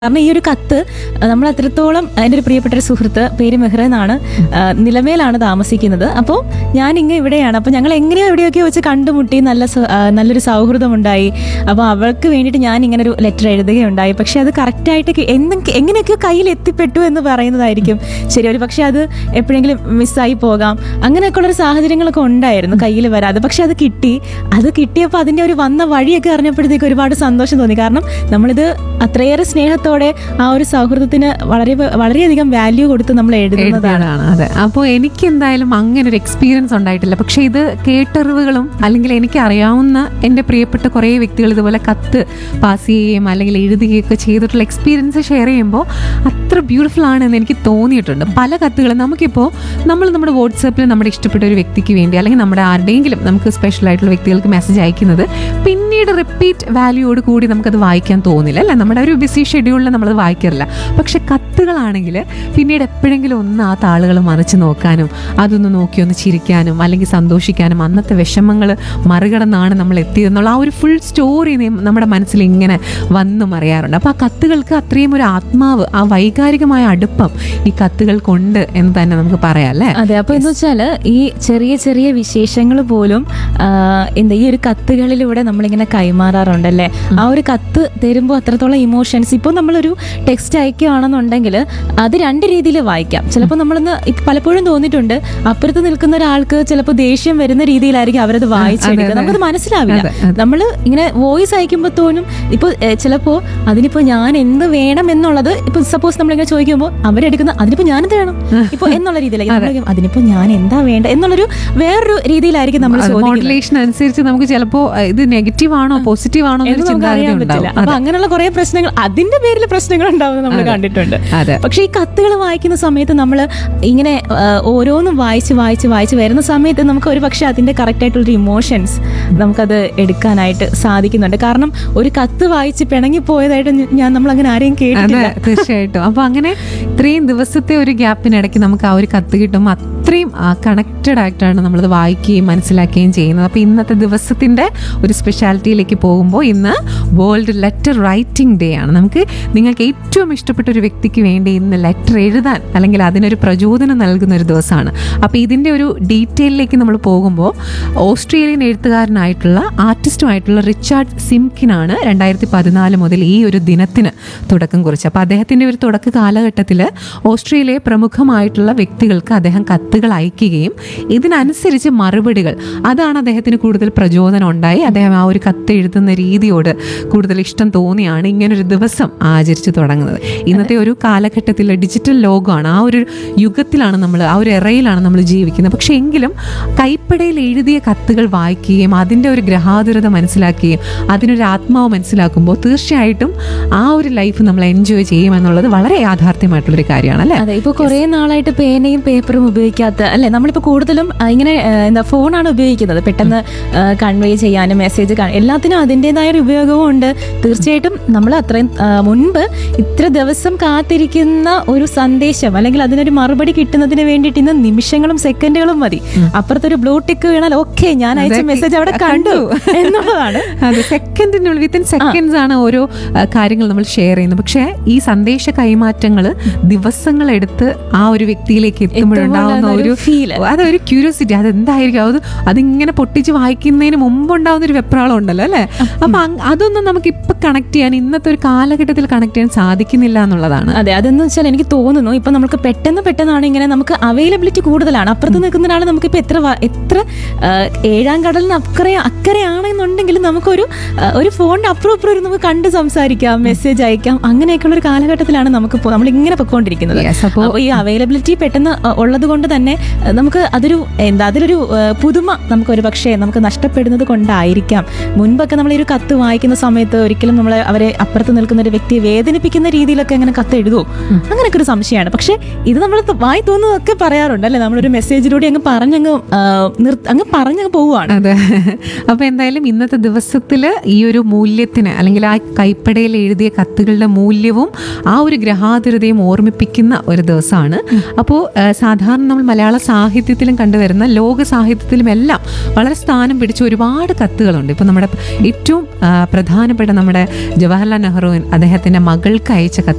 കാരണം ഈ ഒരു കത്ത് നമ്മൾ അത്രത്തോളം എൻ്റെ ഒരു പ്രിയപ്പെട്ട ഒരു സുഹൃത്ത് പേര് മെഹ്റ എന്നാണ് ആ, നിലമേലാണ് താമസിക്കുന്നത് അപ്പോൾ ഞാൻ ഇങ്ങനെ ഇവിടെയാണ് അപ്പോൾ ഞങ്ങൾ എങ്ങനെയോ എവിടെയൊക്കെ വെച്ച് കണ്ടുമുട്ടി നല്ല സ- ആ, നല്ലൊരു സൗഹൃദമുണ്ടായി അപ്പോൾ അവൾക്ക് വേണ്ടിയിട്ട് ഞാൻ ഇങ്ങനെ ഒരു ലെറ്റർ എഴുതുകയുണ്ടായി പക്ഷെ അത് കറക്റ്റായിട്ട് എന്തൊക്കെ എങ്ങനെയൊക്കെയോ കയ്യിൽ എത്തിപ്പെട്ടു എന്ന് പറയുന്നതായിരിക്കും ശരി ഒരു പക്ഷെ അത് എപ്പോഴെങ്കിലും മിസ്സായി പോകാം അങ്ങനെയൊക്കെയുള്ളൊരു സാഹചര്യങ്ങളൊക്കെ ഉണ്ടായിരുന്നു കയ്യിൽ വരാതെ പക്ഷെ അത് കിട്ടി അത് കിട്ടിയപ്പോൾ അതിൻ്റെ ഒരു വന്ന വഴിയൊക്കെ അറിഞ്ഞപ്പോഴത്തേക്ക് ഒരുപാട് സന്തോഷം തോന്നി കാരണം നമ്മളിത് അത്രയേറെ സ്നേഹത്തോടെ ആ ഒരു സൗഹൃദത്തിന് വളരെ വളരെയധികം വാല്യൂ കൊടുത്ത് നമ്മൾ എഴുതുന്നതാണ് എഴുതിയതാണ് അതെ അപ്പോൾ എനിക്ക് എന്തായാലും അങ്ങനെ ഒരു എക്സ്പീരിയൻസ് ഉണ്ടായിട്ടില്ല പക്ഷെ ഇത് കേട്ടറിവുകളും അല്ലെങ്കിൽ എനിക്ക് അറിയാവുന്ന എൻ്റെ പ്രിയപ്പെട്ട കുറേ വ്യക്തികൾ ഇതുപോലെ കത്ത് പാസ് ചെയ്യുകയും അല്ലെങ്കിൽ എഴുതുകയും ഒക്കെ ചെയ്തിട്ടുള്ള എക്സ്പീരിയൻസ് ഷെയർ ചെയ്യുമ്പോൾ അത്ര ബ്യൂട്ടിഫുൾ ആണെന്ന് എനിക്ക് തോന്നിയിട്ടുണ്ട് പല കത്തുകളും നമുക്കിപ്പോൾ നമ്മൾ നമ്മുടെ വാട്സാപ്പിൽ നമ്മുടെ ഇഷ്ടപ്പെട്ട ഒരു വ്യക്തിക്ക് വേണ്ടി അല്ലെങ്കിൽ നമ്മുടെ ആരുടെയെങ്കിലും നമുക്ക് സ്പെഷ്യൽ ആയിട്ടുള്ള വ്യക്തികൾക്ക് മെസ്സേജ് അയക്കുന്നത് പിന്നീട് റിപ്പീറ്റ് വാല്യൂയോട് കൂടി നമുക്കത് വായിക്കാൻ തോന്നില്ല അല്ലേ നമ്മുടെ ഒരു ബിസി ഷെഡ്യൂളിൽ നമ്മളത് വായിക്കാറില്ല പക്ഷെ കത്തുകളാണെങ്കിൽ പിന്നീട് എപ്പോഴെങ്കിലും ഒന്ന് ആ താളുകൾ മറിച്ച് നോക്കാനും അതൊന്ന് നോക്കി ഒന്ന് ചിരിക്കാനും അല്ലെങ്കിൽ സന്തോഷിക്കാനും അന്നത്തെ വിഷമങ്ങൾ മറികടന്നാണ് നമ്മൾ എത്തിയതെന്നുള്ള ആ ഒരു ഫുൾ സ്റ്റോറി നമ്മുടെ മനസ്സിൽ ഇങ്ങനെ വന്നു മറിയാറുണ്ട് അപ്പോൾ ആ കത്തുകൾക്ക് അത്രയും ഒരു ആത്മാവ് ആ വൈകാരികമായ അടുപ്പം ഈ കത്തുകൾക്കുണ്ട് എന്ന് തന്നെ നമുക്ക് പറയാം അല്ലേ അതെ അപ്പൊ എന്ന് വെച്ചാല് ഈ ചെറിയ ചെറിയ വിശേഷങ്ങൾ പോലും ആ, എന്താ ഈ ഒരു കത്തുകളിലൂടെ നമ്മളിങ്ങനെ കൈമാറാറുണ്ടല്ലേ ആ ഒരു കത്ത് തരുമ്പോൾ അത്രത്തോളം ഇമോഷൻസ് ഇപ്പോൾ നമ്മളൊരു ടെക്സ്റ്റ് അയക്കുകയാണെന്നുണ്ടെങ്കിൽ അത് രണ്ട് രീതിയിൽ വായിക്കാം ചിലപ്പോൾ നമ്മളൊന്ന് ഇപ്പൊ പലപ്പോഴും തോന്നിയിട്ടുണ്ട് അപ്പുറത്ത് നിൽക്കുന്ന ഒരാൾക്ക് ചിലപ്പോൾ ദേഷ്യം വരുന്ന രീതിയിലായിരിക്കും അവരത് വായിച്ചെടുക്കുക നമുക്കത് മനസ്സിലാവില്ല അതെ, അതെ. നമ്മൾ ഇങ്ങനെ വോയിസ് അയക്കുമ്പോൾ തോന്നും ഇപ്പോൾ ചിലപ്പോൾ അതിനിപ്പോ ഞാൻ എന്ത് വേണം എന്നുള്ളത് ഇപ്പൊ സപ്പോസ് നമ്മളിങ്ങനെ ചോദിക്കുമ്പോൾ അവരെടുക്കുന്ന അതിനിപ്പോ ഞാൻ എന്ത് വേണം ഇപ്പൊ എന്നുള്ള രീതിയിലേക്ക് നമ്മൾ ചോദിക്കും, അതിനിപ്പോ ഞാൻ എന്താ വേണ്ട എന്നുള്ളൊരു വേറൊരു രീതിയിലായിരിക്കും നമ്മൾ ചോദിക്കുന്നത് മോഡുലേഷൻ അനുസരിച്ച് നമുക്ക് ചിലപ്പോൾ ഇത് നെഗറ്റീവ് ആണോ പോസിറ്റീവ് ആണോ എന്ന് എന്നൊരു നമുക്ക് ചിന്താഗതി അറിയാൻ പറ്റില്ല ഉണ്ടാവും അപ്പൊ അങ്ങനെയുള്ള കുറെ പ്രശ്നങ്ങൾ അതിന്റെ പേരിൽ പ്രശ്നങ്ങൾ ഉണ്ടാവുന്നത് നമ്മൾ കണ്ടിട്ടുണ്ട് അതെ പക്ഷെ ഈ കത്തുകൾ വായിക്കുന്ന സമയത്ത് നമ്മൾ ഇങ്ങനെ ആ, ഓരോന്നും വായിച്ച് വായിച്ച് വായിച്ച് വരുന്ന സമയത്ത് നമുക്ക് ഒരു പക്ഷെ അതിന്റെ കറക്റ്റ് ആയിട്ടുള്ള ഇമോഷൻസ് നമുക്കത് എടുക്കാനായിട്ട് സാധിക്കുന്നുണ്ട് കാരണം ഒരു കത്ത് വായിച്ച് പിണങ്ങി പോയതായിട്ട് ഞാൻ നമ്മൾ അങ്ങനെ ആരെയും അതെ കേട്ടിട്ടില്ല തീർച്ചയായിട്ടും അപ്പൊ അങ്ങനെ ഇത്രയും ദിവസത്തെ ഒരു ഗ്യാപ്പിനിടയ്ക്ക് നമുക്ക് ആ ഒരു കത്ത് കിട്ടുമ്പോൾ അത്രയും കണക്റ്റഡ് ആയിട്ടാണ് നമ്മളത് വായിക്കുകയും മനസ്സിലാക്കുകയും ചെയ്യുന്നത് അപ്പോൾ ഇന്നത്തെ ദിവസത്തിന്റെ ഒരു സ്പെഷ്യാലിറ്റിയിലേക്ക് പോകുമ്പോൾ ഇന്ന് വേൾഡ് ലെറ്റർ റൈറ്റിംഗ് ഡേ ആണ് നമുക്ക് നിങ്ങൾക്ക് ഏറ്റവും ഇഷ്ടപ്പെട്ട ഒരു വ്യക്തിക്ക് വേണ്ടി ഇന്ന് ലെറ്റർ എഴുതാൻ അല്ലെങ്കിൽ അതിനൊരു പ്രചോദനം നൽകുന്ന ഒരു ദിവസമാണ് അപ്പോൾ ഇതിൻ്റെ ഒരു ഡീറ്റെയിലേക്ക് നമ്മൾ പോകുമ്പോൾ ഓസ്ട്രേലിയൻ എഴുത്തുകാരനായിട്ടുള്ള ആർട്ടിസ്റ്റുമായിട്ടുള്ള റിച്ചാർഡ് സിംകിനാണ് രണ്ടായിരത്തി പതിനാല് മുതൽ ഈ ഒരു ദിനത്തിന് തുടക്കം കുറിച്ചത് അപ്പോൾ അദ്ദേഹത്തിൻ്റെ ഒരു തുടക്ക കാലഘട്ടത്തിൽ ഓസ്ട്രേലിയയെ പ്രമുഖമായിട്ടുള്ള വ്യക്തികൾക്ക് അദ്ദേഹം കത്തുകൾ അയക്കുകയും ഇതിനനുസരിച്ച് മറുപടികൾ അതാണ് അദ്ദേഹത്തിന് കൂടുതൽ പ്രചോദനം ഉണ്ടായി അദ്ദേഹം ആ ഒരു കത്ത് എഴുതുന്ന രീതിയോട് കൂടുതൽ ഇഷ്ടം തോന്നിയാണ് ഇങ്ങനൊരു ദിവസം ആചരിച്ചു തുടങ്ങുന്നത് ഇന്നത്തെ ഒരു കാലഘട്ടത്തിൽ ഡിജിറ്റൽ ലോകമാണ് ആ ഒരു യുഗത്തിലാണ് നമ്മൾ ആ ഒരു എറയിലാണ് നമ്മൾ ജീവിക്കുന്നത് പക്ഷേ എങ്കിലും കൈപ്പടയിൽ എഴുതിയ കത്തുകൾ വായിക്കുകയും അതിൻ്റെ ഒരു ഗ്രഹാതുരത മനസ്സിലാക്കുകയും അതിനൊരു ആത്മാവ് മനസ്സിലാക്കുമ്പോൾ തീർച്ചയായിട്ടും ആ ഒരു ലൈഫ് നമ്മൾ എൻജോയ് ചെയ്യുമെന്നുള്ളത് വളരെ യാഥാർത്ഥ്യമായിട്ടുള്ളൊരു കാര്യമാണ് അല്ലേ അതെ ഇപ്പൊ കുറെ നാളായിട്ട് പേനയും പേപ്പറും ഉപയോഗിക്കാത്ത അല്ലെ നമ്മളിപ്പോ കൂടുതലും ആ, ഇങ്ങനെ ആ, എന്താ ഫോണാണ് ഉപയോഗിക്കുന്നത് പെട്ടെന്ന് കൺവേ ചെയ്യാനും മെസ്സേജ് എല്ലാത്തിനും അതിൻ്റെതായ ഒരു ഉപയോഗവും ഉണ്ട് തീർച്ചയായിട്ടും നമ്മൾ അത്രയും ആ, മുൻപ് ഇത്ര ദിവസം കാത്തിരിക്കുന്ന ഒരു സന്ദേശം അല്ലെങ്കിൽ അതിനൊരു മറുപടി കിട്ടുന്നതിന് വേണ്ടിയിട്ട് ഇന്ന് നിമിഷങ്ങളും സെക്കൻഡുകളും മതി അപ്പുറത്തൊരു ബ്ലൂ ടിക്ക് വീണാൽ ഓക്കെ ഞാൻ അയച്ച അതെ, മെസ്സേജ് അവിടെ കണ്ടു എന്നുള്ളതാണ് അതെ സെക്കൻഡിനുള്ളിൽ വിത്തിൻ സെക്കൻഡ്സ് ആണ് ഓരോ ആ, കാര്യങ്ങൾ നമ്മൾ ഷെയർ ചെയ്യുന്നത് പക്ഷേ ഈ സന്ദേശ കൈമാറ്റങ്ങൾ ദിവസങ്ങളെടുത്ത് ആ ഒരു വ്യക്തിയിലേക്ക് എത്തുമ്പോഴുണ്ടാവുന്ന എത്തുമ്പോഴുള്ള ഒരു ഒരു feel. അതൊരു ക്യൂരിയോസിറ്റി അതെന്തായിരിക്കും അത് അതിങ്ങനെ പൊട്ടിച്ച് വായിക്കുന്നതിന് മുമ്പുണ്ടാവുന്ന ഒരു വെപ്രാളം ഉണ്ടല്ലോ അല്ലേ അപ്പൊ അങ്- അതൊന്നും നമുക്ക് ഇപ്പൊ കണക്ട് ചെയ്യാൻ ഇന്നത്തെ ഒരു കാലഘട്ടത്തിൽ കണക്ട് ചെയ്യാൻ സാധിക്കുന്നില്ല എന്നുള്ളതാണ് അതെ അതെന്ന് വെച്ചാൽ എനിക്ക് തോന്നുന്നു ഇപ്പൊ നമുക്ക് പെട്ടെന്ന് പെട്ടെന്നാണ് ഇങ്ങനെ നമുക്ക് അവൈലബിലിറ്റി കൂടുതലാണ് അപ്പുറത്ത് നിൽക്കുന്ന ഒരാൾ നമുക്ക് ഇപ്പൊ എത്ര വ- എത്ര ആ, ഏഴാം കടലിന് അക്കരെ അക്കരെയാണെന്നുണ്ടെങ്കിൽ നമുക്കൊരു ആ, ഒരു ഫോണിന്റെ അപ്പുറം ഇപ്പുറം ഇരുന്ന് നമുക്ക് കണ്ട് സംസാരിക്കാം മെസ്സേജ് അയക്കാം അങ്ങനെയൊക്കെയുള്ള ഒരു കാലഘട്ടത്തിലാണ് നമുക്ക് നമ്മൾ ഇങ്ങനെ പൊയ്ക്കൊണ്ടിരിക്കുന്നത് Yes, അപ്പോ അപ്പോൾ ഈ അവൈലബിലിറ്റി പെട്ടെന്ന് ഉള്ളത് കൊണ്ട് തന്നെ ആ, നമുക്ക് അതൊരു എന്താ അതിലൊരു ആ, പുതുമ നമുക്ക് ഒരു പക്ഷേ നമുക്ക് നഷ്ടപ്പെടുന്നത് കൊണ്ടായിരിക്കാം മുൻപൊക്കെ നമ്മൾ ഈ ഒരു കത്ത് വായിക്കുന്ന സമയത്ത് ഒരിക്കലും നമ്മൾ അവരെ അപ്പുറത്ത് നിൽക്കുന്ന ഒരു വ്യക്തിയെ വേദനിപ്പിക്കുന്ന രീതിയിലൊക്കെ അങ്ങനെ കത്ത് എഴുതുമോ അങ്ങനെയൊക്കെ ഒരു സംശയമാണ് പക്ഷേ ഇത് നമ്മൾ വായി തോന്നുന്നതൊക്കെ പറയാറുണ്ട് അല്ലേ നമ്മളൊരു മെസ്സേജിലൂടെ അങ്ങ് പറഞ്ഞങ്ങ് ആ, നിർ- അങ്ങ് പറഞ്ഞങ്ങ് പോവുകയാണ് അതെ അപ്പൊ എന്തായാലും ഇന്നത്തെ ദിവസത്തിൽ ഈ ഒരു മൂല്യത്തിന് അല്ലെങ്കിൽ ആ കൈപ്പടയിൽ എഴുതിയ കത്തുകളുടെ മൂല്യവും ആ ഒരു ഗ്രഹാതുരതയും ഓർമ്മിപ്പിക്കുന്ന ഒരു ദിവസമാണ് അപ്പോൾ സാധാരണ നമ്മൾ മലയാള സാഹിത്യത്തിലും കണ്ടുവരുന്ന ലോക സാഹിത്യത്തിലും എല്ലാം വളരെ സ്ഥാനം പിടിച്ച ഒരുപാട് കത്തുകളുണ്ട് ഇപ്പൊ നമ്മുടെ ഏറ്റവും ആ, പ്രധാനപ്പെട്ട നമ്മുടെ ജവഹർലാൽ നെഹ്റുവിൻ അദ്ദേഹത്തിന്റെ മകൾക്ക് അയച്ച കത്ത്